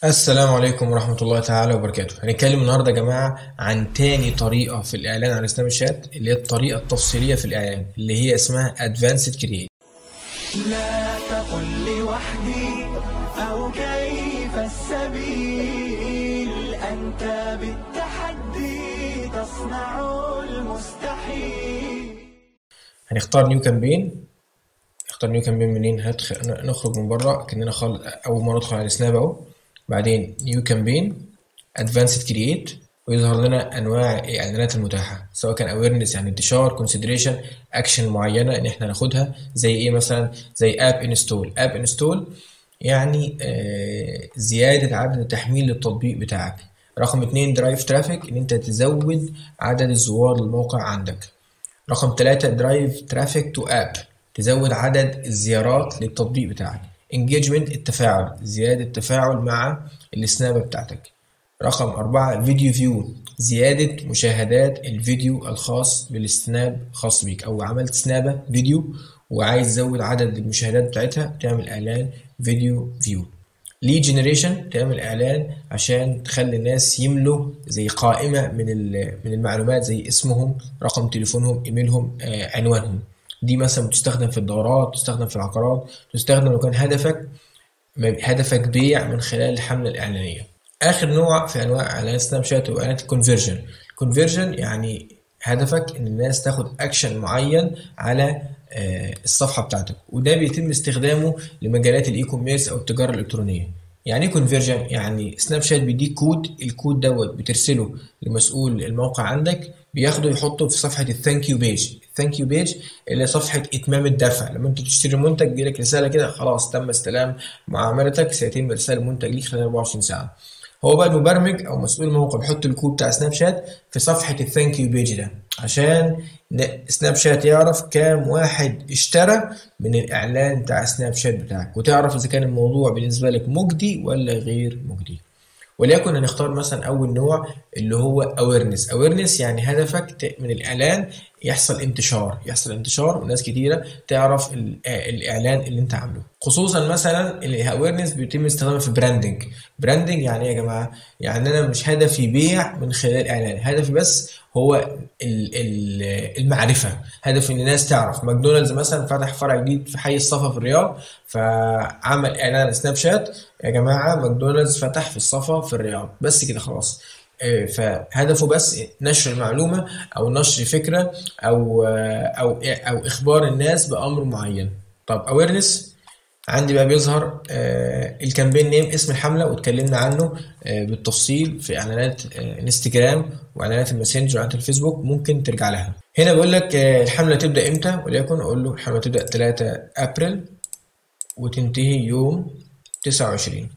السلام عليكم ورحمة الله تعالى وبركاته هنتكلم النهاردة يا جماعة عن تاني طريقة في الإعلان على سناب شات اللي هي الطريقة التفصيلية في الإعلان اللي هي اسمها Advanced Create لا تقل لوحدي أو كيف السبيل أنت بالتحدي تصنع المستحيل هنختار نيو كامبين نختار نيو كامبين منين هدخل نخرج من بره كأننا خالص أول مرة ندخل على سناب أهو بعدين نيو كامبين ادفانسد كرييت ويظهر لنا انواع الاعلانات المتاحه سواء كان اويرنس يعني انتشار كونسيدريشن اكشن معينه ان احنا ناخدها زي ايه مثلا زي اب انستول اب انستول يعني آه زياده عدد التحميل للتطبيق بتاعك رقم اتنين درايف ترافيك ان انت تزود عدد الزوار للموقع عندك رقم ثلاثة درايف ترافيك تو اب تزود عدد الزيارات للتطبيق بتاعك engagement التفاعل زيادة التفاعل مع السنابة بتاعتك رقم أربعة فيديو فيو زيادة مشاهدات الفيديو الخاص بالسناب خاص بيك أو عملت سنابة فيديو وعايز تزود عدد المشاهدات بتاعتها تعمل إعلان فيديو فيو ليد جنريشن تعمل إعلان عشان تخلي الناس يملوا زي قائمة من من المعلومات زي اسمهم رقم تليفونهم إيميلهم آه، عنوانهم دي مثلا بتستخدم في الدورات تستخدم في العقارات تستخدم لو كان هدفك هدفك بيع من خلال الحملة الإعلانية آخر نوع في أنواع إعلانات سناب شات هو إعلانات الكونفرجن الكونفرجن يعني هدفك إن الناس تاخد أكشن معين على آه، الصفحة بتاعتك وده بيتم استخدامه لمجالات الإي كوميرس أو التجارة الإلكترونية يعني ايه كونفرجن يعني سناب شات بيديك كود الكود دوت بترسله لمسؤول الموقع عندك بياخده يحطه في صفحه الثانك يو بيج الثانك يو بيج اللي هي صفحه اتمام الدفع لما انت تشتري منتج بيجيلك رساله كده خلاص تم استلام معاملتك سيتم ارسال المنتج ليك خلال 24 ساعه هو بقى المبرمج او مسؤول الموقع بيحط الكود بتاع سناب شات في صفحه الثانك يو بيج ده عشان سناب شات يعرف كام واحد اشترى من الاعلان بتاع سناب شات بتاعك وتعرف اذا كان الموضوع بالنسبه لك مجدي ولا غير مجدي وليكن هنختار مثلا اول نوع اللي هو اويرنس اويرنس يعني هدفك من الاعلان يحصل انتشار يحصل انتشار وناس كتيره تعرف الاعلان اللي انت عامله خصوصا مثلا الاويرنس بيتم استخدامه في براندنج براندنج يعني ايه يا جماعه يعني انا مش هدفي بيع من خلال اعلان هدفي بس هو المعرفه هدفي ان الناس تعرف ماكدونالدز مثلا فتح فرع جديد في حي الصفا في الرياض فعمل اعلان سناب شات يا جماعه ماكدونالدز فتح في الصفا في الرياض بس كده خلاص آه، فهدفه بس نشر المعلومه او نشر فكره او آه، او او اخبار الناس بامر معين طب اويرنس عندي بقى بيظهر آه الكامبين نيم اسم الحمله واتكلمنا عنه آه بالتفصيل في اعلانات آه انستجرام واعلانات الماسنجر واعلانات الفيسبوك ممكن ترجع لها هنا بقول لك آه الحمله تبدا امتى وليكن اقول له الحمله تبدا 3 ابريل وتنتهي يوم 29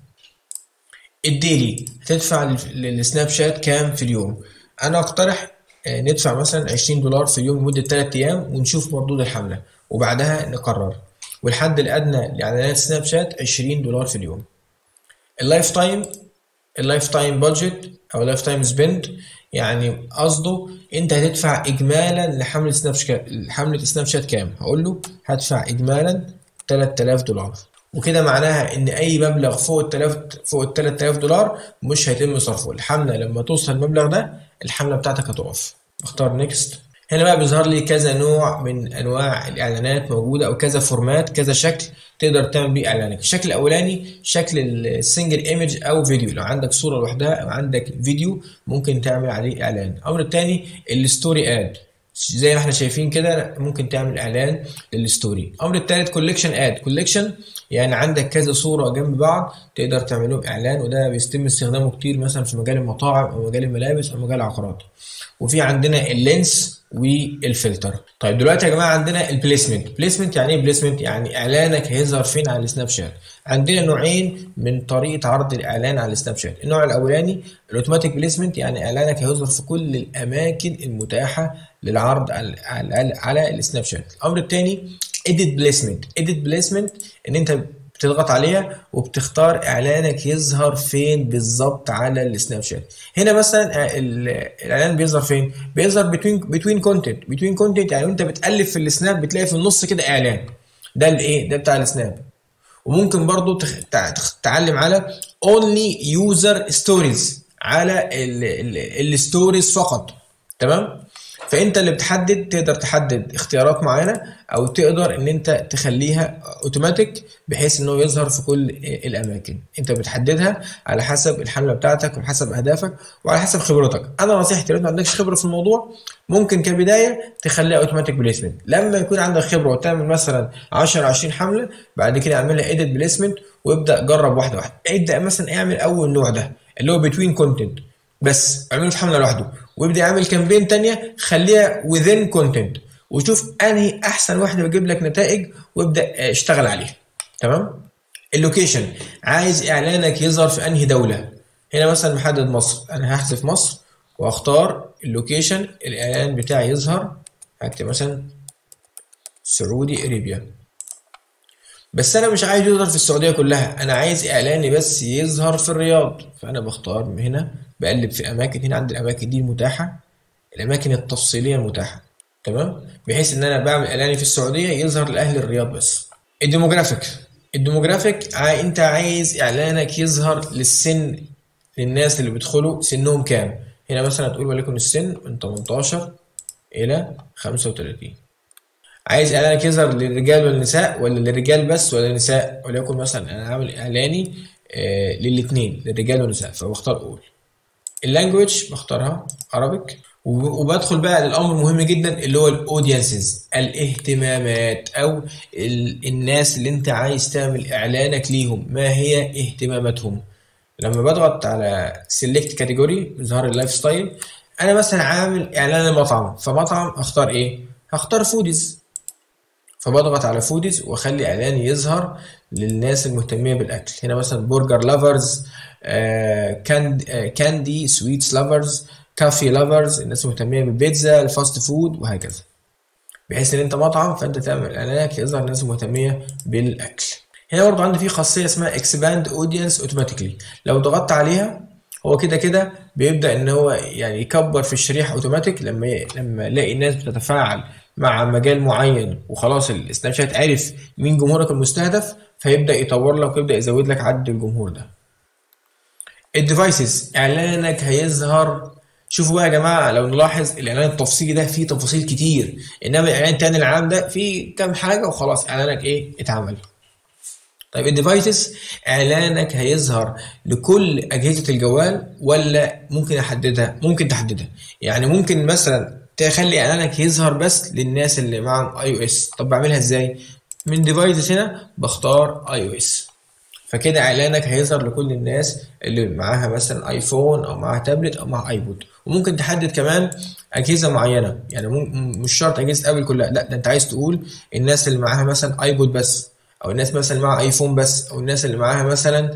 الديلي هتدفع للسناب شات كام في اليوم انا اقترح آه، ندفع مثلا 20 دولار في اليوم لمده 3 ايام ونشوف مردود الحمله وبعدها نقرر والحد الادنى لاعلانات سناب شات 20 دولار في اليوم اللايف تايم اللايف تايم بادجت او اللايف تايم سبند يعني قصده انت هتدفع اجمالا لحمله سناب شات حمله سناب شات كام هقول له هدفع اجمالا 3000 دولار وكده معناها ان اي مبلغ فوق ال 3000 فوق ال 3000 دولار مش هيتم صرفه الحمله لما توصل المبلغ ده الحمله بتاعتك هتقف اختار نيكست هنا بقى بيظهر لي كذا نوع من انواع الاعلانات موجوده او كذا فورمات كذا شكل تقدر تعمل بيه اعلانك الشكل الاولاني شكل السنجل ايمج او فيديو لو عندك صوره لوحدها او عندك فيديو ممكن تعمل عليه اعلان الامر الثاني الستوري اد زي ما احنا شايفين كده ممكن تعمل اعلان للستوري الامر الثالث كوليكشن اد كوليكشن يعني عندك كذا صوره جنب بعض تقدر تعمل لهم اعلان وده بيتم استخدامه كتير مثلا في مجال المطاعم او مجال الملابس او مجال العقارات وفي عندنا اللينس والفلتر طيب دلوقتي يا جماعه عندنا البليسمنت بليسمنت يعني ايه بليسمنت يعني اعلانك هيظهر فين على السناب شات عندنا نوعين من طريقه عرض الاعلان على السناب شات النوع الاولاني الاوتوماتيك بليسمنت يعني اعلانك هيظهر في كل الاماكن المتاحه للعرض على, على, على السناب شات الامر الثاني اديت بليسمنت اديت بليسمنت ان انت بتضغط عليها وبتختار اعلانك يظهر فين بالظبط على السناب شات هنا مثلا الاعلان بيظهر فين بيظهر بتوين بتوين كونتنت بتوين كونتنت يعني انت بتقلب في السناب بتلاقي في النص كده اعلان ده الايه ده بتاع السناب وممكن برضو تخ- تع- تخ- تعلم على only user stories على الستوريز فقط تمام فانت اللي بتحدد تقدر تحدد اختيارات معينه او تقدر ان انت تخليها اوتوماتيك بحيث انه يظهر في كل الاماكن انت بتحددها على حسب الحمله بتاعتك وحسب اهدافك وعلى حسب خبرتك انا نصيحتي لو انت ما عندكش خبره في الموضوع ممكن كبدايه تخليها اوتوماتيك بليسمنت لما يكون عندك خبره وتعمل مثلا 10 20 حمله بعد كده اعملها ايديت بليسمنت وابدا جرب واحده واحده ابدا مثلا اعمل اول نوع ده اللي هو بتوين كونتنت بس اعمله في حمله لوحده وابدا اعمل كامبين تانية خليها within كونتنت وشوف انهي احسن واحده بتجيب لك نتائج وابدا اه، اشتغل عليها تمام اللوكيشن عايز اعلانك يظهر في انهي دوله هنا مثلا محدد مصر انا هحذف مصر واختار اللوكيشن الاعلان بتاعي يظهر هكتب مثلا سعودي اريبيا بس انا مش عايز يظهر في السعوديه كلها انا عايز اعلاني بس يظهر في الرياض فانا بختار من هنا بقلب في الاماكن هنا عند الاماكن دي المتاحه الاماكن التفصيليه المتاحه تمام بحيث ان انا بعمل اعلاني في السعوديه يظهر لاهل الرياض بس الديموجرافيك الديموجرافيك ع- انت عايز اعلانك يظهر للسن للناس اللي بيدخلوا سنهم كام هنا مثلا تقول وليكن السن من 18 الى 35 عايز اعلانك يظهر للرجال والنساء ولا للرجال بس ولا للنساء وليكن مثلا انا عامل اعلاني آه للاثنين للرجال والنساء فبختار اول اللانجوج بختارها Arabic وب- وبدخل بقى للامر المهم جدا اللي هو الاودينسز الاهتمامات او ال- الناس اللي انت عايز تعمل اعلانك ليهم ما هي اهتماماتهم لما بضغط على سيلكت كاتيجوري بيظهر اللايف ستايل انا مثلا عامل اعلان لمطعم فمطعم اختار ايه هختار فوديز فبضغط على فوديز واخلي اعلاني يظهر للناس المهتميه بالاكل هنا مثلا برجر لافرز كاندي سويتس لافرز كافي لافرز الناس المهتميه بالبيتزا الفاست فود وهكذا بحيث ان انت مطعم فانت تعمل اعلانك يظهر الناس المهتميه بالاكل هنا برضه عندي في خاصيه اسمها اكسباند اودينس اوتوماتيكلي لو ضغطت عليها هو كده كده بيبدا ان هو يعني يكبر في الشريحه اوتوماتيك لما ي... لما يلاقي الناس بتتفاعل مع مجال معين وخلاص السناب شات عرف مين جمهورك المستهدف فيبدا يطور لك ويبدا يزود لك عدد الجمهور ده الديفايسز اعلانك هيظهر شوفوا بقى يا جماعه لو نلاحظ الاعلان التفصيلي ده فيه تفاصيل كتير انما الاعلان التاني العام ده فيه كام حاجه وخلاص اعلانك ايه اتعمل طيب الديفايسز اعلانك هيظهر لكل اجهزه الجوال ولا ممكن احددها ممكن تحددها يعني ممكن مثلا تخلي اعلانك يظهر بس للناس اللي معاهم اي او اس طب بعملها ازاي من ديفايسز هنا بختار اي او اس فكده اعلانك هيظهر لكل الناس اللي معاها مثلا ايفون او معاها تابلت او معاها ايبود وممكن تحدد كمان اجهزه معينه يعني مم- مش شرط اجهزه ابل كلها لا ده انت عايز تقول الناس اللي معاها مثلا ايبود بس او الناس مثلا اللي معاها ايفون بس او الناس اللي معاها مثلا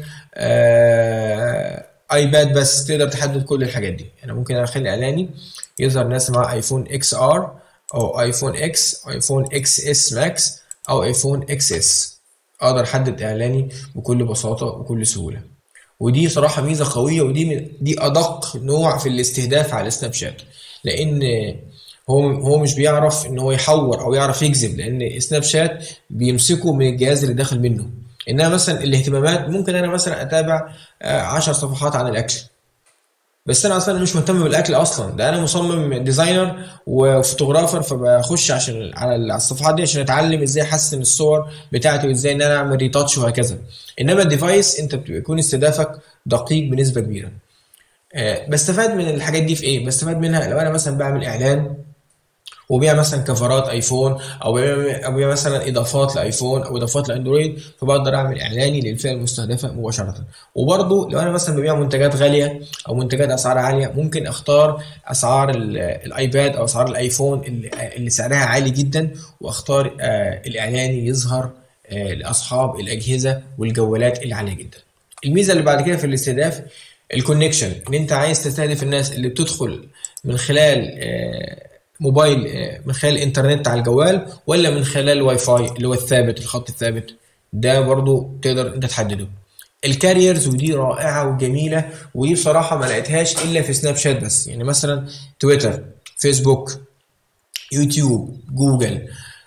آه ايباد بس تقدر تحدد كل الحاجات دي انا ممكن اخلي اعلاني يظهر ناس معاها ايفون اكس ار او ايفون اكس او ايفون اكس اس ماكس او ايفون اكس اس اقدر احدد اعلاني بكل بساطه وكل سهوله ودي صراحه ميزه قويه ودي من دي ادق نوع في الاستهداف على سناب شات لان هو هو مش بيعرف ان هو يحور او يعرف يكذب لان سناب شات بيمسكه من الجهاز اللي داخل منه انما مثلا الاهتمامات ممكن انا مثلا اتابع 10 صفحات عن الاكل بس انا اصلا مش مهتم بالاكل اصلا ده انا مصمم ديزاينر وفوتوغرافر فبخش عشان على على الصفحات دي عشان اتعلم ازاي احسن الصور بتاعتي وازاي ان انا اعمل ريتاتش وهكذا انما الديفايس انت بيكون استهدافك دقيق بنسبه كبيره آه، بستفاد من الحاجات دي في ايه بستفاد منها لو انا مثلا بعمل اعلان وبيع مثلا كفرات ايفون او بيع او بيع مثلا اضافات لايفون او اضافات لاندرويد فبقدر اعمل اعلاني للفئه المستهدفه مباشره وبرضه لو انا مثلا ببيع منتجات غاليه او منتجات اسعارها عاليه ممكن اختار اسعار ال- الايباد او اسعار الايفون اللي اللي سعرها عالي جدا واختار آه، الاعلاني يظهر آه، لاصحاب الاجهزه والجوالات اللي عاليه جدا الميزه اللي بعد كده في الاستهداف الكونكشن ان انت عايز تستهدف الناس اللي بتدخل من خلال آه، موبايل آه، من خلال الانترنت على الجوال ولا من خلال الواي فاي اللي هو الثابت الخط الثابت ده برضو تقدر انت تحدده الكاريرز ودي رائعه وجميله ودي بصراحه ما لقيتهاش الا في سناب شات بس يعني مثلا تويتر فيسبوك يوتيوب جوجل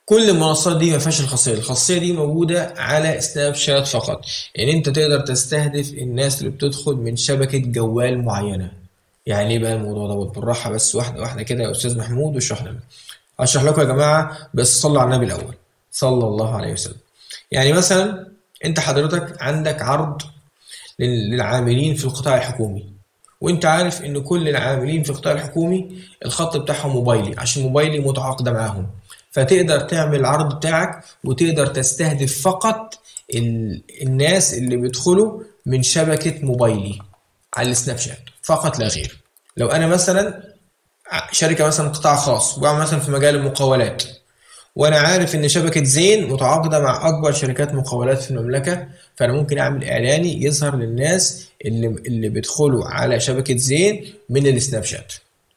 كل المنصات دي ما فيهاش الخاصيه الخاصيه دي موجوده على سناب شات فقط يعني انت تقدر تستهدف الناس اللي بتدخل من شبكه جوال معينه يعني ايه بقى الموضوع دوت بالراحه بس واحده واحده كده يا استاذ محمود واشرح لنا هشرح لكم يا جماعه بس صلوا على النبي الاول صلى الله عليه وسلم يعني مثلا انت حضرتك عندك عرض لل- للعاملين في القطاع الحكومي وانت عارف ان كل العاملين في القطاع الحكومي الخط بتاعهم موبايلي عشان موبايلي متعاقده معاهم فتقدر تعمل العرض بتاعك وتقدر تستهدف فقط ال... الناس اللي بيدخلوا من شبكة موبايلي على السناب شات فقط لا غير لو انا مثلا شركة مثلا قطاع خاص وبعمل مثلا في مجال المقاولات وانا عارف ان شبكه زين متعاقده مع اكبر شركات مقاولات في المملكه فانا ممكن اعمل اعلاني يظهر للناس اللي اللي بيدخلوا على شبكه زين من السناب شات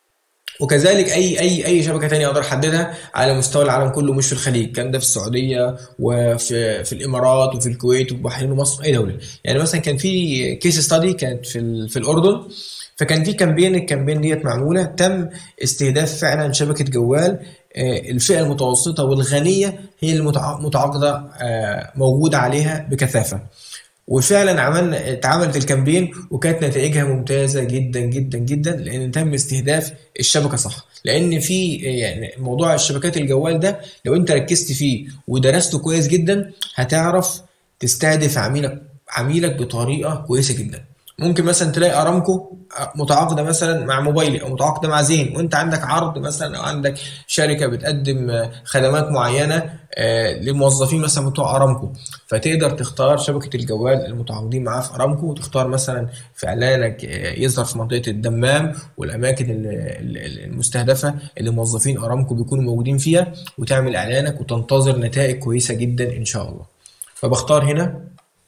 وكذلك اي اي اي شبكه تانية اقدر احددها على مستوى العالم كله مش في الخليج كان ده في السعوديه وفي في الامارات وفي الكويت وبحرين ومصر اي دوله يعني مثلا كان في كيس ستادي كانت في ال- في الاردن فكان في كامبين الكامبين ديت معموله تم استهداف فعلا شبكه جوال آه، الفئه المتوسطه والغنيه هي المتعاقده آه، موجوده عليها بكثافه وفعلا عملنا اتعملت الكامبين وكانت نتائجها ممتازه جدا جدا جدا لان تم استهداف الشبكه صح لان في يعني موضوع الشبكات الجوال ده لو انت ركزت فيه ودرسته كويس جدا هتعرف تستهدف عميلك عميلك بطريقه كويسه جدا ممكن مثلا تلاقي ارامكو متعاقده مثلا مع موبايلي او متعاقده مع زين وانت عندك عرض مثلا او عندك شركه بتقدم خدمات معينه آه، للموظفين مثلا بتوع ارامكو فتقدر تختار شبكه الجوال المتعاقدين معاه في ارامكو وتختار مثلا في اعلانك آه، يظهر في منطقه الدمام والاماكن ال- ال- المستهدفه اللي موظفين ارامكو بيكونوا موجودين فيها وتعمل اعلانك وتنتظر نتائج كويسه جدا ان شاء الله فبختار هنا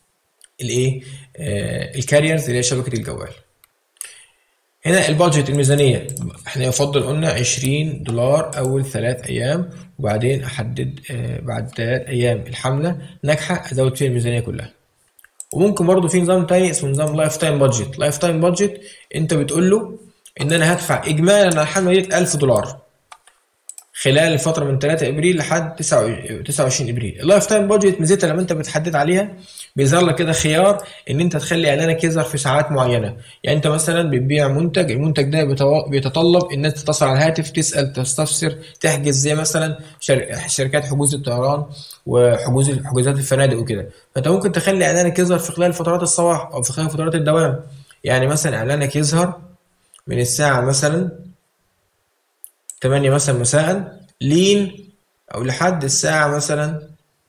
الايه آه، الكاريرز اللي هي شبكه الجوال هنا البادجت الميزانيه احنا يفضل قلنا 20 دولار اول ثلاث ايام وبعدين احدد آه، بعد ثلاث ايام الحمله ناجحه ازود فيها الميزانيه كلها وممكن برضه في نظام تاني اسمه نظام لايف تايم بادجت لايف تايم بادجت انت بتقول له ان انا هدفع اجمالا على الحمله ديت 1000 دولار خلال الفتره من 3 ابريل لحد 29 ابريل اللايف تايم بادجت ميزتها لما انت بتحدد عليها بيظهر لك كده خيار ان انت تخلي اعلانك يظهر في ساعات معينه يعني انت مثلا بتبيع منتج المنتج ده بيتو- بيتطلب الناس تتصل على الهاتف تسال تستفسر تحجز زي مثلا شر- شركات حجوز الطيران وحجوز حجوزات الفنادق وكده فانت ممكن تخلي اعلانك يظهر في خلال فترات الصباح او في خلال فترات الدوام يعني مثلا اعلانك يظهر من الساعه مثلا 8 مثلا مساء لين او لحد الساعه مثلا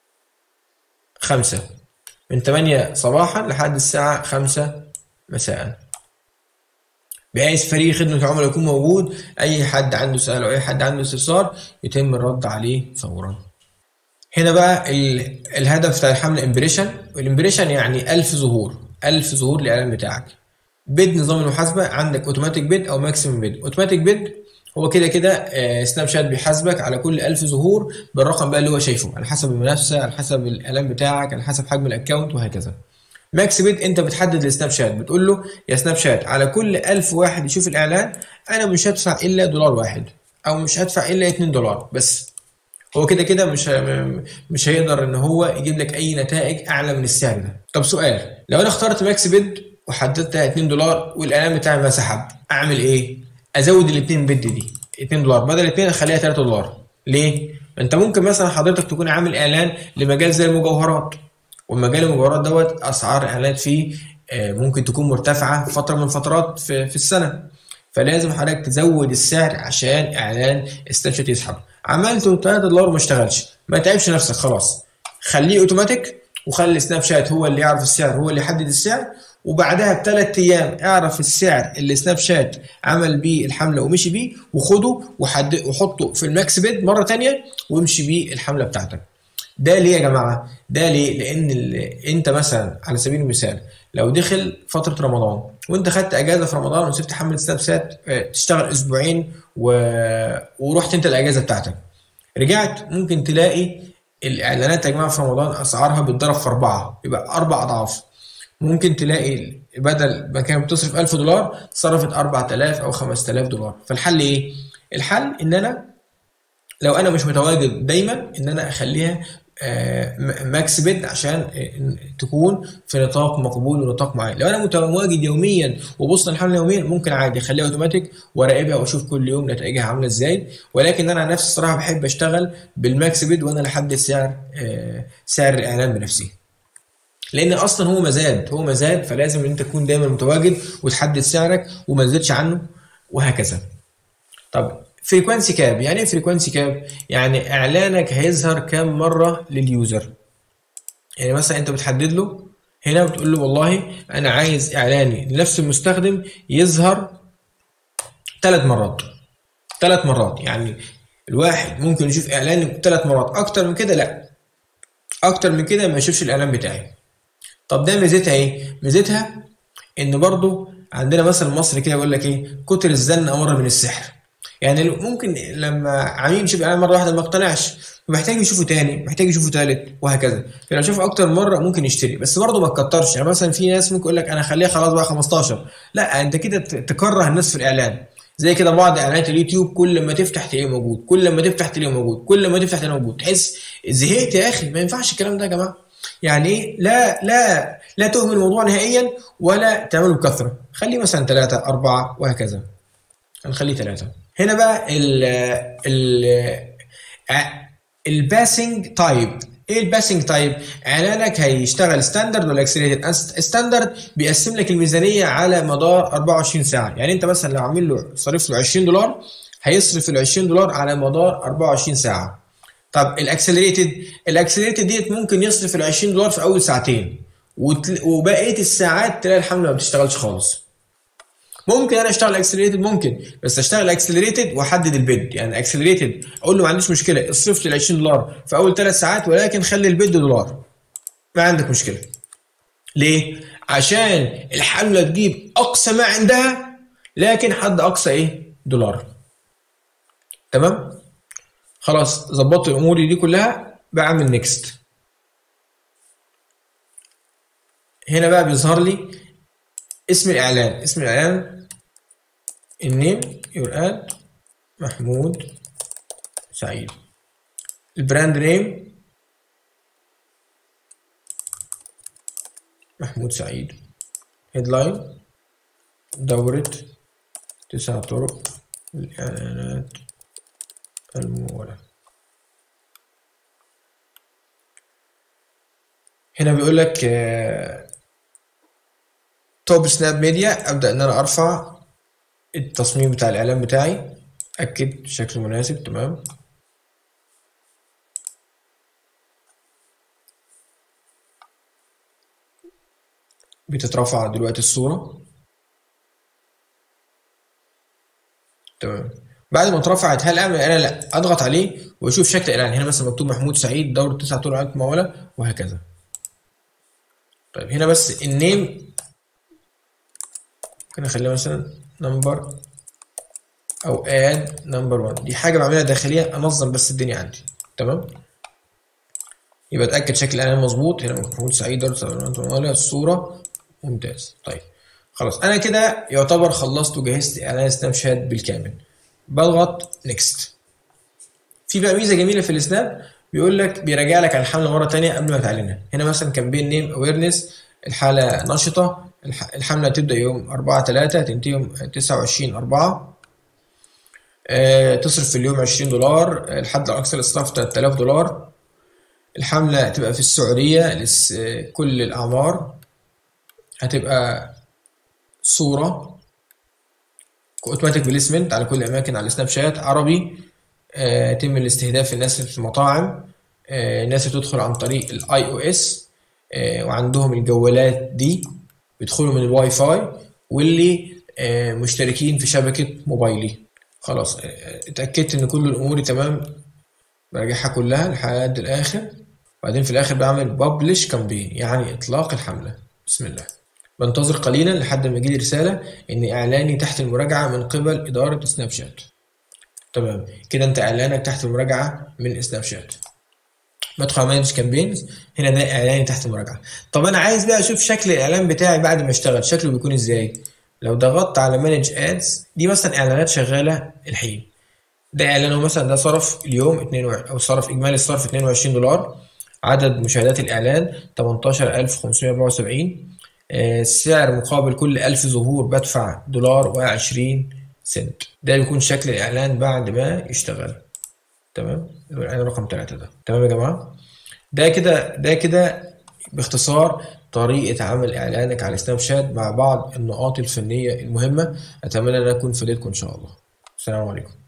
5 من 8 صباحا لحد الساعه 5 مساء بحيث فريق خدمة العملاء يكون موجود أي حد عنده سؤال أو أي حد عنده استفسار يتم الرد عليه فورا. هنا بقى ال... الهدف بتاع الحملة امبريشن والامبريشن يعني 1000 ظهور 1000 ظهور للإعلان بتاعك. بيد نظام المحاسبة عندك اوتوماتيك بيد أو ماكسيمم بيد. اوتوماتيك بيد هو كده كده آه، سناب شات بيحاسبك على كل 1000 ظهور بالرقم بقى اللي هو شايفه على حسب المنافسة على حسب الإعلان بتاعك على حسب حجم الأكونت وهكذا. ماكس بيد انت بتحدد لسناب شات بتقول له يا سناب شات على كل 1000 واحد يشوف الاعلان انا مش هدفع الا دولار واحد او مش هدفع الا 2 دولار بس هو كده كده مش ه- مش هيقدر ان هو يجيب لك اي نتائج اعلى من السعر ده طب سؤال لو انا اخترت ماكس بيد وحددتها 2 دولار والاعلان بتاعي ما سحب اعمل ايه ازود ال 2 بيد دي 2 دولار بدل 2 اخليها 3 دولار ليه انت ممكن مثلا حضرتك تكون عامل اعلان لمجال زي المجوهرات ومجال المجوهرات دوت اسعار اعلانات فيه آه، ممكن تكون مرتفعه في فتره من الفترات في, في السنه فلازم حضرتك تزود السعر عشان اعلان سناب شات يسحب عملته 3 دولار وما اشتغلش ما تعبش نفسك خلاص خليه اوتوماتيك وخلي سناب شات هو اللي يعرف السعر هو اللي يحدد السعر وبعدها بثلاث ايام اعرف السعر اللي سناب شات عمل بيه الحمله ومشي بيه وخده وحد وحطه في الماكس بيد مره تانية وامشي بيه الحمله بتاعتك ده ليه يا جماعه؟ ده ليه؟ لان ال... انت مثلا على سبيل المثال لو دخل فتره رمضان وانت خدت اجازه في رمضان وسبت حمله سناب شات آه، تشتغل اسبوعين و... ورحت انت الاجازه بتاعتك رجعت ممكن تلاقي الاعلانات يا جماعه في رمضان اسعارها بتضرب في اربعه يبقى اربع اضعاف ممكن تلاقي بدل ما كانت بتصرف 1000 دولار صرفت 4000 او 5000 دولار فالحل ايه؟ الحل ان انا لو انا مش متواجد دايما ان انا اخليها ماكس بيد عشان آه، تكون في نطاق مقبول ونطاق معين لو انا متواجد يوميا وبص الحمله يوميا ممكن عادي اخليها اوتوماتيك وراقبها واشوف كل يوم نتائجها عامله ازاي ولكن انا عن نفسي الصراحه بحب اشتغل بالماكس بيد وانا اللي احدد سعر آه، سعر الاعلان بنفسي لان اصلا هو مزاد هو مزاد فلازم ان انت تكون دايما متواجد وتحدد سعرك وما تزيدش عنه وهكذا طب فريكوانسي كاب يعني ايه فريكوانسي كاب يعني اعلانك هيظهر كام مره لليوزر يعني مثلا انت بتحدد له هنا بتقول له والله انا عايز اعلاني لنفس المستخدم يظهر ثلاث مرات ثلاث مرات يعني الواحد ممكن يشوف اعلاني ثلاث مرات اكتر من كده لا اكتر من كده ما يشوفش الاعلان بتاعي طب ده ميزتها ايه ميزتها ان برضو عندنا مثل مصري كده يقول لك ايه كتر الزن امر من السحر يعني ممكن لما عميل يشوف اعلان مره واحده ما اقتنعش محتاج يشوفه تاني محتاج يشوفه تالت وهكذا فلو شافه اكتر مره ممكن يشتري بس برضه ما تكترش يعني مثلا في ناس ممكن يقول لك انا اخليها خلاص بقى 15 لا انت كده ت- تكره الناس في الاعلان زي كده بعض اعلانات اليوتيوب كل ما تفتح تلاقيه موجود كل ما تفتح تلاقيه موجود كل ما تفتح تلاقيه موجود تحس زهقت يا اخي ما ينفعش الكلام ده يا جماعه يعني ايه لا لا لا تهمل الموضوع نهائيا ولا تعمله بكثره خليه مثلا ثلاثه اربعه وهكذا هنخليه ثلاثة هنا بقى ال ال الباسنج تايب ايه الباسنج تايب اعلانك هيشتغل ستاندرد ولا اكسلريتد ستاندرد بيقسم لك الميزانيه على مدار 24 ساعه يعني انت مثلا لو عامل له صارف له 20 دولار هيصرف ال 20 دولار على مدار 24 ساعه طب الاكسلريتد الاكسلريتد ديت ممكن يصرف ال 20 دولار في اول ساعتين وتل- وبقيه الساعات تلاقي الحمله ما بتشتغلش خالص ممكن انا اشتغل اكسلريتد ممكن بس اشتغل اكسلريتد واحدد البيد يعني اكسلريتد اقول له ما عنديش مشكله اصرف لي ال 20 دولار في اول ثلاث ساعات ولكن خلي البيد دولار ما عندك مشكله ليه عشان الحمله تجيب اقصى ما عندها لكن حد اقصى ايه دولار تمام خلاص ظبطت اموري دي كلها بعمل نيكست هنا بقى بيظهر لي اسم الاعلان اسم الاعلان النيم يور اد محمود سعيد البراند نيم محمود سعيد هيدلاين دورة تسع طرق للإعلانات الممولة هنا بيقول لك توب سناب ميديا ابدا ان انا ارفع التصميم بتاع الاعلان بتاعي اكد شكل مناسب تمام بتترفع دلوقتي الصورة تمام بعد ما اترفعت هل اعمل اعلان لا اضغط عليه واشوف شكل الاعلان هنا مثلا مكتوب محمود سعيد دورة تسع طول اعلانات ممولة وهكذا طيب هنا بس النيم ممكن اخليها مثلا نمبر او اد نمبر 1 دي حاجه بعملها داخليه انظم بس الدنيا عندي تمام يبقى اتاكد شكل الاعلان مظبوط هنا محمود سعيد دورة الصوره ممتاز طيب خلاص انا كده يعتبر خلصت وجهزت اعلان سناب شات بالكامل بضغط نيكست في بقى ميزه جميله في السناب بيقول لك بيراجع لك على الحمله مره تانية قبل ما تعلنها هنا مثلا كامبين نيم اويرنس الحاله نشطه الح- الحمله تبدا يوم 4 3 تنتهي يوم 29 4 آه، تصرف في اليوم 20 دولار آه، الحد الاقصى للصرف 3000 دولار الحمله هتبقى في السعوديه لس كل الاعمار هتبقى صوره اوتوماتيك بليسمنت على كل الاماكن على السناب شات عربي آه، يتم الاستهداف الناس اللي في المطاعم آه، الناس اللي تدخل عن طريق الاي او اس وعندهم الجوالات دي بيدخلوا من الواي فاي واللي آه، مشتركين في شبكة موبايلي خلاص آه، اتأكدت ان كل الامور تمام براجعها كلها لحد الاخر بعدين في الاخر بعمل ببلش كامبين يعني اطلاق الحملة بسم الله بنتظر قليلا لحد ما يجيلي رسالة ان اعلاني تحت المراجعة من قبل ادارة سناب شات تمام كده انت اعلانك تحت المراجعه من سناب شات بدخل مانج كامبينز هنا ده اعلاني تحت المراجعه طب انا عايز بقى اشوف شكل الاعلان بتاعي بعد ما اشتغل شكله بيكون ازاي لو ضغطت على مانج ادز دي مثلا اعلانات شغاله الحين ده اعلانه مثلا ده صرف اليوم 22 او صرف اجمالي الصرف 22 دولار عدد مشاهدات الاعلان 18574 آه، سعر مقابل كل 1000 ظهور بدفع دولار و20 سنت ده بيكون شكل الاعلان بعد ما يشتغل تمام الاعلان رقم 3 ده تمام يا جماعه ده كده ده كده باختصار طريقة عمل إعلانك على سناب شات مع بعض النقاط الفنية المهمة أتمنى أن أكون فديتكم إن شاء الله السلام عليكم